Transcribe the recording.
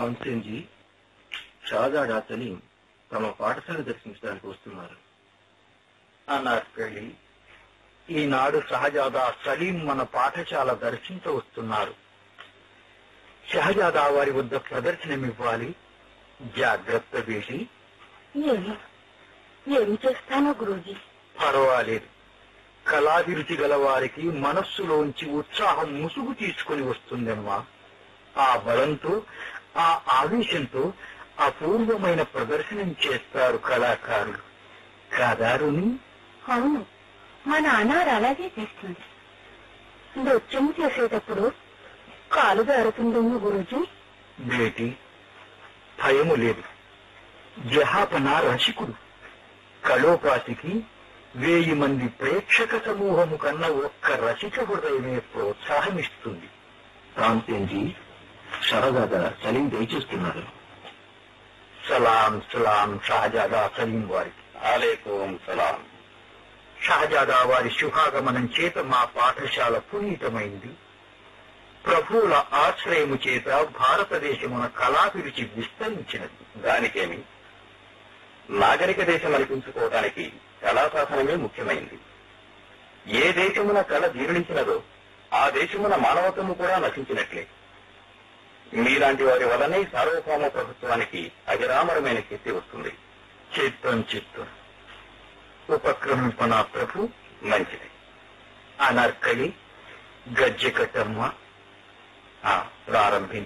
తాన్సేన్జీ షాజాడా సలీం తమ పాఠశాల దర్శించడానికి వస్తున్నారు అనార్కలి ఈనాడు షహజాదా సలీం మన పాఠశాల దర్శించ వస్తున్నారు షహజాదా వారి వద్ద ప్రదర్శనమివ్వాలి జాగ్రత్త వేసి ఏమి ఏమి చేస్తానో గురూజీ పర్వాలేదు కళాభిరుచి గల వారికి మనస్సులోంచి ఉత్సాహం ముసుగు తీసుకుని వస్తుందమ్మా ఆ బలంతో ఆ ఆవేశంతో అపూర్వమైన ప్రదర్శనం చేస్తారు కళాకారులు కాదారుని అవును మా నాన్న అలాగే చేస్తుంది నృత్యం చేసేటప్పుడు కాలు జారుతుందేమో గురూజీ బేటి భయము లేదు జహాపన రసికుడు కళోపాసికి వేయి మంది ప్రేక్షక సమూహము కన్నా ఒక్క రసిక హృదయమే ప్రోత్సాహమిస్తుంది తాన్సేన్జీ షహజాదా సలీం దయచేస్తున్నారు సలాం సలాం షహజాదా సలీం వారికి ఆలేకోం సలాం షహజాదా వారి శుభాగమనం చేత మా పాఠశాల పునీతమైంది ప్రభువుల ఆశ్రయము చేత భారతదేశమున కళాభిరుచి విస్తరించినది దానికేమి నాగరిక దేశం అనిపించుకోవడానికి కళాశాసనమే ముఖ్యమైంది ఏ దేశమున కళ జీర్ణించినదో ఆ దేశమున మానవత్వము కూడా నశించినట్లే మీలాంటి వారి వలనే సార్వభౌమ ప్రభుత్వానికి అజరామరమైన కీర్తి వస్తుంది చిత్తం చిత్తం ఉపక్రమింపన ప్రభు మంచిది అనార్కలి గజ్జె కట్టమ్మ ఆ, ప్రారంభించు